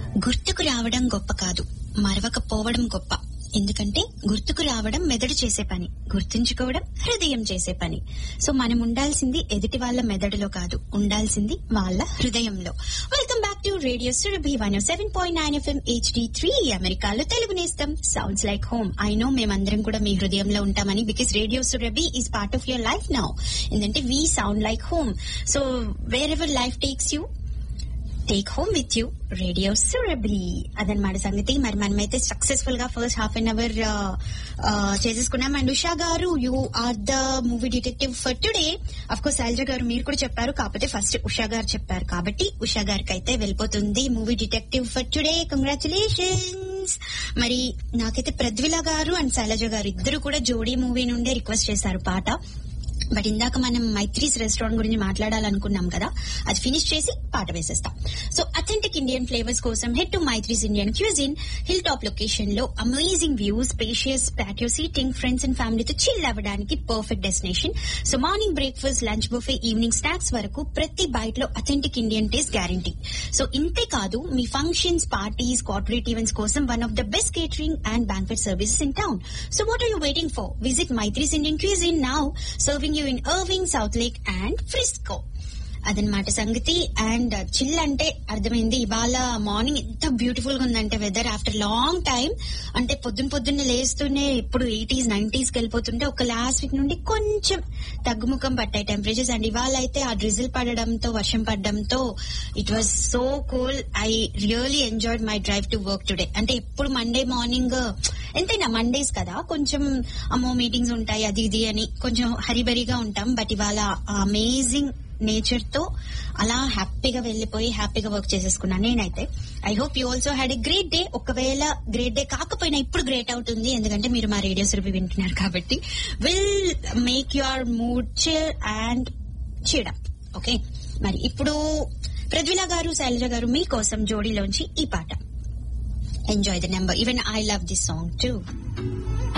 గుర్తుకు రావడం గొప్ప కాదు మరవకపోవడం గొప్ప ఎందుకంటే గుర్తుకు రావడం మెదడు చేసే పని గుర్తుంచుకోవడం హృదయం చేసే పని సో మనం ఉండాల్సింది ఎదుటి వాళ్ళ మెదడులో కాదు ఉండాల్సింది వాళ్ళ హృదయంలో welcome back to radio Surabhi one seven point nine FM HD three అమెరికాలో తెలుగు నేస్తం sounds like home I know మేమందరం కూడా మీ హృదయంలో ఉంటామని because radio Surabhi is part of your life now ఎందుకంటే we sound like home so wherever life takes you take home with you radio Surabhi అదనమాట సంగతి మరి మనమైతే సక్సెస్ఫుల్ గా ఫస్ట్ హాఫ్ అన్ అవర్ చేసేసుకున్నాం and Usha garu you are the movie detective for today of course Shailaja garu మీరు కూడా చెప్పారు కాకపోతే ఫస్ట్ ఉషా గారు చెప్పారు కాబట్టి ఉషా గారికి అయితే వెళ్ళిపోతుంది movie detective for today congratulations మరి నాకైతే ప్రద్విల గారు అండ్ శైలజ గారు ఇద్దరు కూడా జోడీ మూవీ నుండే రిక్వెస్ట్ చేశారు పాట బట్ ఇందాక మనం మైత్రీస్ రెస్టారెంట్ గురించి మాట్లాడాలనుకున్నాం కదా అది ఫినిష్ చేసి పాట వేసేస్తాం సో అథెంటిక్ ఇండియన్ ఫ్లేవర్స్ కోసం head to Maitri's Indian cuisine hill top location లో amazing views spacious patio seating friends and ఫ్యామిలీతో చిల్ అవ్వడానికి perfect destination so morning breakfast lunch buffet evening snacks వరకు ప్రతి బైట్ లో authentic Indian taste guarantee so ఇంతే కాదు మీ ఫంక్షన్స్ పార్టీస్ కార్పొరేట్ ఈవెంట్స్ కోసం one of the best catering and banquet services in town so what are you waiting for visit Maitri's Indian cuisine now serving you in Irving Southlake and Frisco అదనమాట సంగతి and chill అంటే అర్థమైంది ఇవాళ morning ఎంత beautiful గా ఉందంటే weather after long time అంటే పొద్దున్న పొద్దున్న లేస్తూనే ఇప్పుడు ఎయిటీస్ నైన్టీస్ కి వెళ్ళిపోతుంటే ఒక లాస్ట్ వీక్ నుండి కొంచెం తగ్గుముఖం పట్టాయి టెంపరేచర్స్ అండ్ ఇవాళ అయితే ఆ డ్రిజిల్ పడడంతో వర్షం పడడంతో it was so cool I really enjoyed my drive to work today అంటే ఎప్పుడు మండే మార్నింగ్ ఎంతైనా మండేస్ కదా కొంచెం అమ్మో మీటింగ్స్ ఉంటాయి అది ఇది అని కొంచెం హరిబరిగా ఉంటాం బట్ ఇవాళ అమేజింగ్ నేచర్ తో అలా హ్యాపీగా వెళ్లిపోయి హ్యాపీగా వర్క్ చేసేసుకున్నాను నేనైతే I hope you also had a great day ఒకవేళ గ్రేట్ డే కాకపోయినా ఇప్పుడు గ్రేట్ అవుతుంది ఎందుకంటే మీరు మా రేడియో సురభి వింటున్నారు కాబట్టి will make your mood chill and cheered up okay మరి ఇప్పుడు ప్రజ్వల గారు శైలజ గారు మీకోసం జోడీలోంచి ఈ పాట enjoy the number even I love this song two